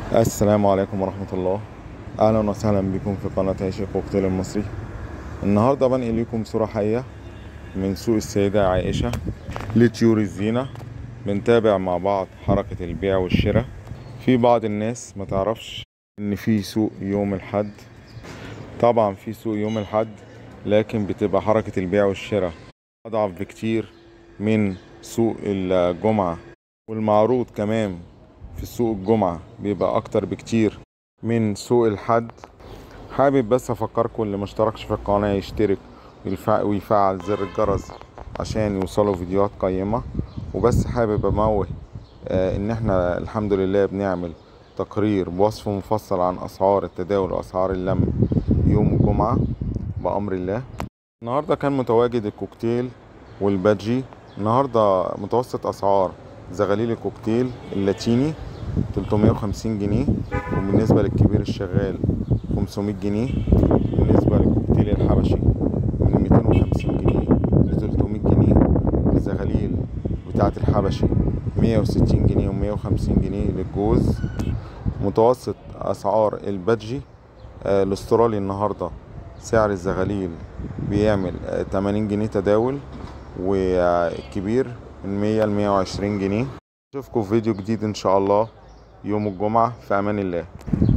السلام عليكم ورحمة الله أهلا وسهلا بكم في قناة عيش الكوكتيل المصري النهاردة بنقل لكم صورة حية من سوق السيدة عائشة لطيور الزينة بنتابع مع بعض حركة البيع والشراء في بعض الناس ما تعرفش إن في سوق يوم الحد طبعا في سوق يوم الحد لكن بتبقى حركة البيع والشراء أضعف بكتير من سوق الجمعة والمعروض كمان في سوق الجمعة بيبقى أكتر بكتير من سوق الحد حابب بس أفكركم اللي مشتركش في القناة يشترك ويفع- ويفعل زر الجرس عشان يوصلوا فيديوهات قيمة وبس حابب أموه آه، إن احنا الحمد لله بنعمل تقرير بوصف مفصل عن أسعار التداول وأسعار اللم يوم الجمعة بأمر الله النهاردة كان متواجد الكوكتيل والبادجي النهاردة متوسط أسعار زغاليل الكوكتيل اللاتيني 350 جنيه وبالنسبة للكبير الشغال 500 جنيه بالنسبة للكوكتيل الحبشي من 250 جنيه ل 300 جنيه والزغاليل بتاعة الحبشي 160 جنيه و150 جنيه للجوز متوسط أسعار البادجي آه، الاسترالي النهاردة سعر الزغاليل بيعمل آه، 80 جنيه تداول والكبير من 100 ل 120 جنيه اشوفكم في فيديو جديد ان شاء الله يوم الجمعة في امان الله